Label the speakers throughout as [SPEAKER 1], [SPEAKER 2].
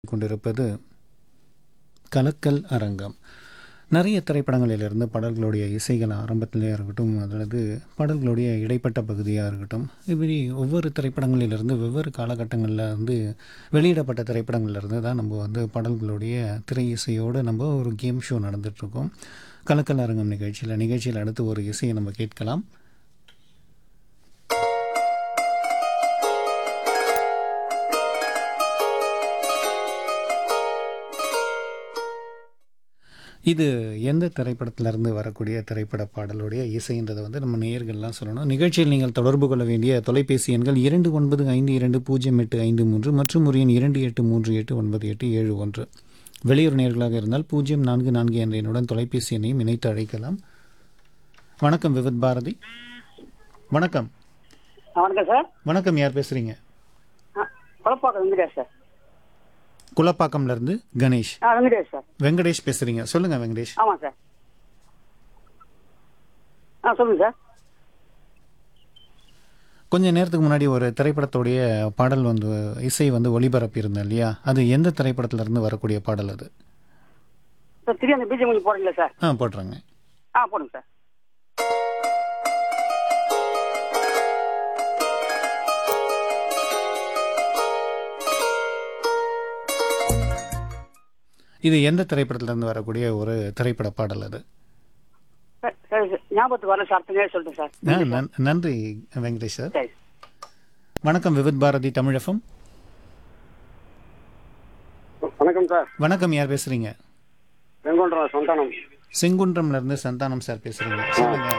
[SPEAKER 1] கொண்டிருப்பது கலக்கல் அரங்கம் நிறைய திரைப்படங்களிலிருந்து பாடல்களுடைய இசைகள் ஆரம்பத்திலே இருக்கட்டும் அல்லது பாடல்களுடைய இடைப்பட்ட பகுதியாக இருக்கட்டும் இப்படி ஒவ்வொரு திரைப்படங்களிலிருந்து வெவ்வேறு காலகட்டங்களில் வந்து வெளியிடப்பட்ட திரைப்படங்கள்லேருந்து தான் நம்ம வந்து பாடல்களுடைய திரை இசையோடு நம்ம ஒரு கேம் ஷோ நடந்துகிட்ருக்கோம் கலக்கல் அரங்கம் நிகழ்ச்சியில் நிகழ்ச்சியில் அடுத்து ஒரு இசையை நம்ம கேட்கலாம் இது எந்த திரைப்படத்திலிருந்து வரக்கூடிய திரைப்பட பாடலுடைய இசைன்றதை வந்து நம்ம நேயர்கள்லாம் சொல்லணும் நிகழ்ச்சியில் நீங்கள் தொடர்பு கொள்ள வேண்டிய தொலைபேசி எண்கள் இரண்டு ஒன்பது ஐந்து இரண்டு பூஜ்ஜியம் எட்டு ஐந்து மூன்று மற்றும் ஒரு எண் இரண்டு எட்டு மூன்று எட்டு ஒன்பது எட்டு ஏழு ஒன்று வெளியூர் நேர்களாக இருந்தால் பூஜ்ஜியம் நான்கு நான்கு என்ற எண்ணுடன் தொலைபேசி எண்ணையும் இணைத்து அழைக்கலாம் வணக்கம் விவித் பாரதி வணக்கம்
[SPEAKER 2] ஆ, வணக்கம் சார்
[SPEAKER 1] வணக்கம் யார் பேசுகிறீங்க
[SPEAKER 2] ஆ, குழப்பாக்கம் வெங்கடேஷ் சார்
[SPEAKER 1] குலப்பாக்கம்லேருந்து கணேஷ்
[SPEAKER 2] ஆ வெங்கடேஷ் சார்
[SPEAKER 1] வெங்கடேஷ் பேசுகிறீங்க சொல்லுங்கள் வெங்கடேஷ்
[SPEAKER 2] ஆமாம் சார் ஆ சொல்லுங்கள் சார்
[SPEAKER 1] கொஞ்ச நேரத்துக்கு முன்னாடி ஒரு திரைப்படத்துடைய பாடல் வந்து இசை வந்து ஒளிபரப்பி இருந்தேன் இல்லையா அது எந்த திரைப்படத்துல இருந்து வரக்கூடிய பாடல் அது
[SPEAKER 2] சார் திடீர்னு அந்த பீஜம் கொஞ்சம் போடுறீங்களா சார்
[SPEAKER 1] ஆ போடுறாங்க
[SPEAKER 2] ஆ போடுங்க சார்
[SPEAKER 1] இது எந்த திரைப்படத்துல இருந்து வரக்கூடிய ஒரு திரைப்பட பாடல் அது
[SPEAKER 2] சார் சரி சார் ஞாபகத்துக்கு வரல சார் தனியாக சொல்லிட்டேன் சார்
[SPEAKER 1] ஆ, நன்- நன்றி வெங்கடேஷ் சார்
[SPEAKER 2] சரி
[SPEAKER 1] வணக்கம் விவித் பாரதி தமிழகம்
[SPEAKER 3] வணக்கம் சார்
[SPEAKER 1] வணக்கம் யார் பேசுறீங்க
[SPEAKER 3] வெங்கொண்டரம் சந்தானம்
[SPEAKER 1] செங்குன்றம்ல இருந்து சந்தானம் சார் பேசுறீங்க சொல்லுங்க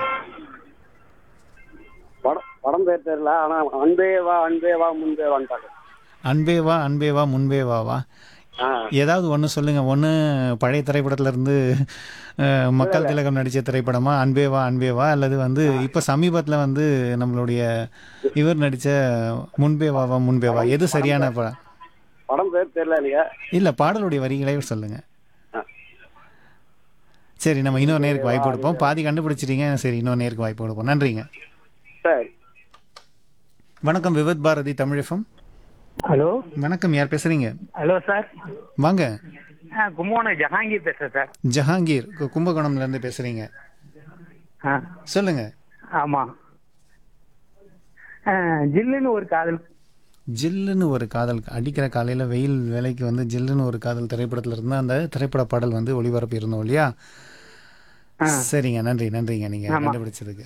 [SPEAKER 3] படம் படம் பேர் தெரியல ஆனா அன்பே வா அன்பே வா முன்பே வான்ட்டாங்க
[SPEAKER 1] அன்பே வா அன்பே வா முன்பே வா வா
[SPEAKER 3] ஆ
[SPEAKER 1] ஏதாவது ஒன்று சொல்லுங்க ஒன்று பழைய திரைப்படத்துல இருந்து அஹ், மக்கள் திலகம் நடித்த திரைப்படமா அன்பே வா அன்பே வா அல்லது வந்து இப்போ சமீபத்தில் வந்து நம்மளுடைய இவர் நடித்த முன்பே வா வா முன்பே வா எது சரியான படம்
[SPEAKER 3] படம் பேர் தெரியல நீங்க
[SPEAKER 1] இல்லை பாடலுடைய வரிகளே சொல்லுங்க
[SPEAKER 3] ஆ.
[SPEAKER 1] சரி நம்ம இன்னொரு நேருக்கு வாய்ப்பு கொடுப்போம் பாதி கண்டுபிடிச்சிட்டீங்க சரி இன்னொரு நேருக்கு வாய்ப்பு கொடுப்போம் நன்றிங்க
[SPEAKER 3] சரி
[SPEAKER 1] வணக்கம் விவித் பாரதி தமிழகம்
[SPEAKER 4] ஹலோ
[SPEAKER 1] வணக்கம் யார் பேசுறீங்க
[SPEAKER 4] ஹலோ சார்
[SPEAKER 1] வாங்க
[SPEAKER 4] ஆ கும்பகோணம் ஜஹாங்கீர் பேசுகிறேன் சார்
[SPEAKER 1] ஜஹாங்கீர் கு- கும்பகோணம்ல இருந்து பேசுறீங்க
[SPEAKER 4] ஆ
[SPEAKER 1] சொல்லுங்க
[SPEAKER 4] ஆமாம் ஜில்லுன்னு ஒரு காதல்
[SPEAKER 1] ஜில்லுன்னு ஒரு காதல் அடிக்கிற காலையில் வெயில் வேலைக்கு வந்து ஜில்லுன்னு ஒரு காதல் திரைப்படத்துல இருந்து அந்த திரைப்பட பாடல் வந்து ஒளிபரப்பி இருந்தோம் இல்லையா சரிங்க நன்றி நன்றிங்க நீங்க
[SPEAKER 4] ஆமா.
[SPEAKER 1] கண்டுபிடிச்சதுக்கு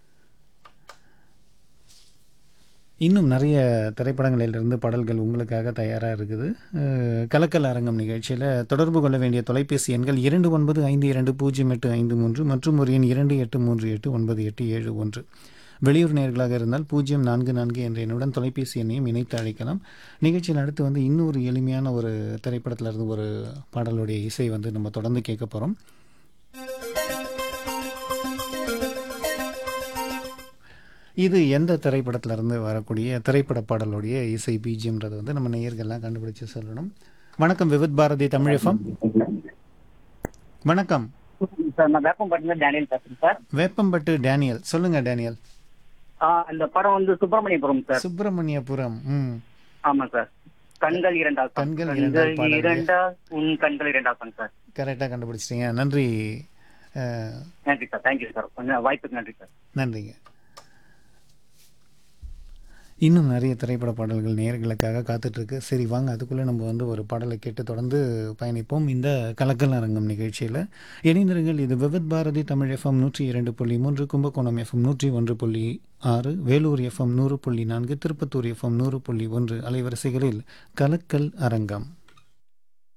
[SPEAKER 1] இன்னும் நிறைய திரைப்படங்களிலிருந்து பாடல்கள் உங்களுக்காக தயாராக இருக்குது அஹ், கலக்கல் அரங்கம் நிகழ்ச்சியில் தொடர்பு கொள்ள வேண்டிய தொலைபேசி எண்கள் இரண்டு ஒன்பது ஐந்து இரண்டு பூஜ்ஜியம் எட்டு ஐந்து மூன்று மற்றும் ஒரு எண் இரண்டு எட்டு மூன்று எட்டு ஒன்பது எட்டு ஏழு ஒன்று வெளியூர் நேர்களாக இருந்தால் பூஜ்ஜியம் நான்கு நான்கு என்ற எண்ணுடன் தொலைபேசி எண்ணையும் இணைத்து அழைக்கலாம் நிகழ்ச்சியில் அடுத்து வந்து இன்னொரு எளிமையான ஒரு திரைப்படத்துல இருந்து ஒரு பாடலுடைய இசை வந்து நம்ம தொடர்ந்து கேட்க போகிறோம் இது எந்த திரைப்படத்துல இருந்து வரக்கூடிய திரைப்பட பாடலுடைய இசை பிஜிஎம்ன்றது வந்து நம்ம நேயர்கள்லாம் கண்டுபிடிச்சு சொல்லணும் வணக்கம் விவித் பாரதி தமிழகம் வணக்கம்
[SPEAKER 2] சார் நான் வேப்பம்பட்டினம் டேனியல் பேசுறேன் சார்
[SPEAKER 1] வேப்பம்பட்டு டேனியல் சொல்லுங்க டேனியல்
[SPEAKER 2] ஆ இந்த படம் வந்து சுப்பிரமணியபுரம் சார்
[SPEAKER 1] சுப்பிரமணியபுரம் ம்
[SPEAKER 2] ஆமா சார் கண்கள் இரண்டா song.
[SPEAKER 1] கண்கள் இரண்டால் பாடல்.
[SPEAKER 2] இரண்டா உன் கண்கள் இரண்டா song சார்
[SPEAKER 1] கரெக்டாக கண்டுபிடிச்சிட்டீங்க நன்றி அஹ்,
[SPEAKER 2] நன்றி சார் தேங்க்யூ சார் கொஞ்சம் வாய்ப்புக்கு நன்றி சார்
[SPEAKER 1] நன்றிங்க இன்னும் நிறைய திரைப்பட பாடல்கள் நேயர்களுக்காக காத்துட்ருக்கு சரி வாங்க அதுக்குள்ளே நம்ம வந்து ஒரு பாடலை கேட்டு தொடர்ந்து பயணிப்போம் இந்த கலக்கல் அரங்கம் நிகழ்ச்சியில் இணைந்திருங்கள் இது விவித் பாரதி தமிழ் எஃப்எம் நூற்றி இரண்டு புள்ளி மூன்று கும்பகோணம் எஃப்எம் நூற்றி ஒன்று புள்ளி ஆறு வேலூர் எஃப்எம் நூறு புள்ளி நான்கு திருப்பத்தூர் எஃப்எம் நூறு புள்ளி ஒன்று அலைவரிசைகளில் கலக்கல் அரங்கம்